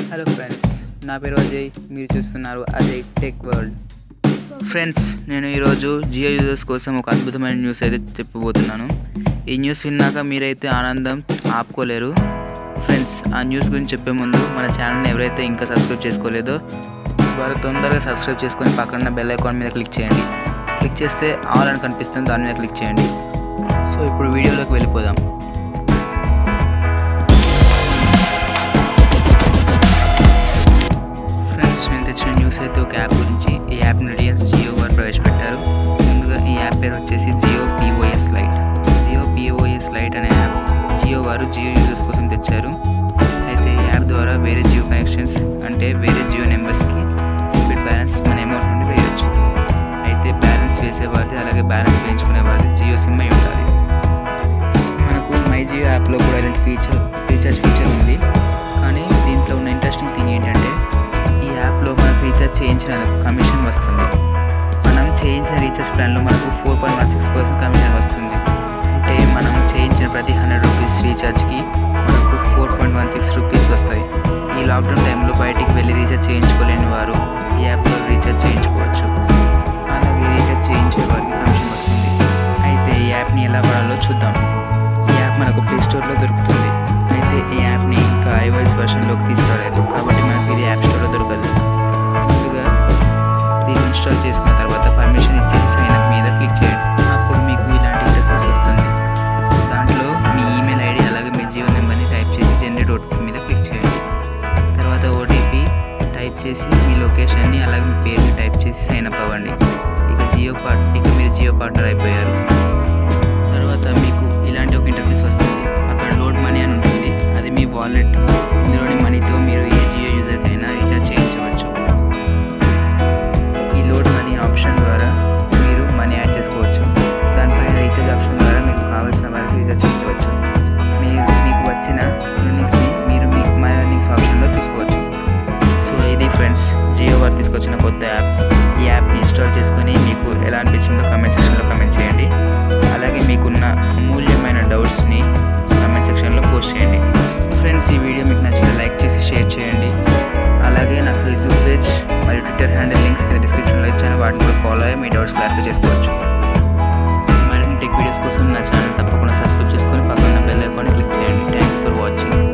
hello friends నా పేరు అజయ్ మీరు చూస్తున్నారు అజయ్ టెక్ వరల్డ్ ఫ్రెండ్స్ నేను ఈరోజు జియో యూజర్స్ కోసం ఒక అద్భుతమైన న్యూస్ అయితే చెప్పబోతున్నాను ఈ న్యూస్ విన్నాక మీరైతే ఆనందం ఆపుకోలేరు ఫ్రెండ్స్ ఆ న్యూస్ గురించి చెప్పే ముందు మన ఛానల్ని ఎవరైతే ఇంకా సబ్స్క్రైబ్ చేసుకోలేదో వారు తొందరగా సబ్స్క్రైబ్ చేసుకొని పక్కన బెల్ ఐకాన్ మీద క్లిక్ చేయండి క్లిక్ చేస్తే ఆల్ అని కనిపిస్తుంది దాని మీద క్లిక్ చేయండి సో ఇప్పుడు వీడియోలోకి వెళ్ళిపోదాం ఫ్రెండ్స్ నేను తెచ్చిన న్యూస్ అయితే ఒక యాప్ గురించి ఈ యాప్ని రిలయన్స్ జియో వారు ప్రవేశపెట్టారు ముందుగా ఈ యాప్ పేరు వచ్చేసి Jio POS lite Jio POS lite అనే యాప్ జియో వారు జియో యూజర్స్ కోసం తెచ్చారు అయితే ఈ యాప్ ద్వారా వేరే జియో కనెక్షన్స్ అంటే వేరే జియో నెంబర్స్కి బిట్ బ్యాలెన్స్ మన అమౌంట్ నుండి వేయొచ్చు అయితే బ్యాలెన్స్ వేసేవారిది అలాగే బ్యాలెన్స్ వేయించుకునే వారిది జియో సిమ్ అయి ఉండాలి మనకు మై జియో యాప్లో కూడా ఇలాంటి ఫీచర్ రీఛార్జ్ ఫీచర్ ఉంది కానీ దీంట్లో ఉన్న ఇంట్రెస్టింగ్ థింగ్ ఏంటంటే ఈ యాప్లో మనకు రీఛార్జ్ చేయించినందుకు కమిషన్ వస్తుంది మనం చేయించిన రీఛార్జ్ ప్లాన్లో మనకు four point one six percent commission వస్తుంది అంటే మనం చేయించిన ప్రతి హండ్రెడ్ రూపీస్ రీఛార్జ్కి మనకు four point one six rupees వస్తాయి ఈ లాక్డౌన్ టైంలో బయటికి వెళ్ళి రీఛార్జ్ చేయించుకోలేని వారు ఈ యాప్లో రీఛార్జ్ చేయించుకోవచ్చు అలాగే రీఛార్జ్ చేయించే వారికి కమిషన్ వస్తుంది అయితే ఈ యాప్ని ఎలా వాడాలో చూద్దాం ఈ యాప్ మనకు ప్లే స్టోర్లో దొరుకుతుంది అయితే ఈ యాప్ని ఇంకా ఐవాయిస్ వర్షన్లోకి తీసుకురాలేదు కాబట్టి మనకి ఇది యాప్ స్టోర్లో దొరకదు ముందుగా దీన్ని ఇన్స్టాల్ చేసుకున్న తర్వాత పర్మిషన్ ఇచ్చేసి సైన్ అప్ మీద క్లిక్ చేయండి అప్పుడు మీకు ఇలాంటి ఇంటర్ఫేస్ వస్తుంది దాంట్లో మీ ఈమెయిల్ ఐడి అలాగే మీ జియో నెంబర్ని టైప్ చేసి జనరేట్ ఓటీపీ మీద క్లిక్ చేయండి తర్వాత ఓటీపీ టైప్ చేసి మీ లొకేషన్ని అలాగే మీ పేరుని టైప్ చేసి సైన్ అప్ అవ్వండి ఇక జియో పార్ట్ ఇక మీరు జియో పార్ట్నర్ అయిపోయారు తర్వాత మీకు ఇలాంటి ఒక ఇంటర్ఫేస్ వస్తుంది అక్కడ లోడ్ మనీ అని ఉంటుంది అది మీ వాలెట్ ఇందులోని మనీతో మీరు ఏ జియో యూజర్కైనా రీఛార్జ్ చేయించవచ్చు ఈ లోడ్ మనీ ఆప్షన్ ద్వారా మీరు మనీ యాడ్ చేసుకోవచ్చు దానిపైన రీఛార్జ్ ఆప్షన్ ద్వారా మీకు కావాల్సిన వారికి రీఛార్జ్ చేయించవచ్చు మీరు మీకు వచ్చిన ఎర్నింగ్స్ని మీరు మీ మై ఎర్నింగ్స్ ఆప్షన్లో చూసుకోవచ్చు సో ఇది ఫ్రెండ్స్ జియో వారు తీసుకొచ్చిన కొత్త యాప్ ఈ యాప్ని ఇన్స్టాల్ చేసుకొని మీకు ఎలా అనిపించిందో కామెంట్ సెక్షన్లో కామెంట్ చేయండి అలాగే మీకున్న అమూల్యమైన డౌట్స్ని కామెంట్ సెక్షన్లో పోస్ట్ చేయండి ఫ్రెండ్స్ ఈ వీడియో మీకు నచ్చితే లైక్ చేసి షేర్ చేయండి అలాగే నా ఫేస్బుక్ పేజ్ మరియు ట్విట్టర్ హ్యాండిల్ లింక్స్ కింద డిస్క్రిప్షన్లో ఇచ్చాను వాటిని కూడా ఫాలో అయ్యి మీ డౌట్స్ క్లారిఫై చేసుకోవచ్చు మరిన్ని టెక్ వీడియోస్ కోసం నా ఛానల్ తప్పకుండా సబ్స్క్రైబ్ చేసుకొని పక్కన బెల్ ఐకాన్ని క్లిక్ చేయండి థ్యాంక్స్ ఫర్ వాచింగ్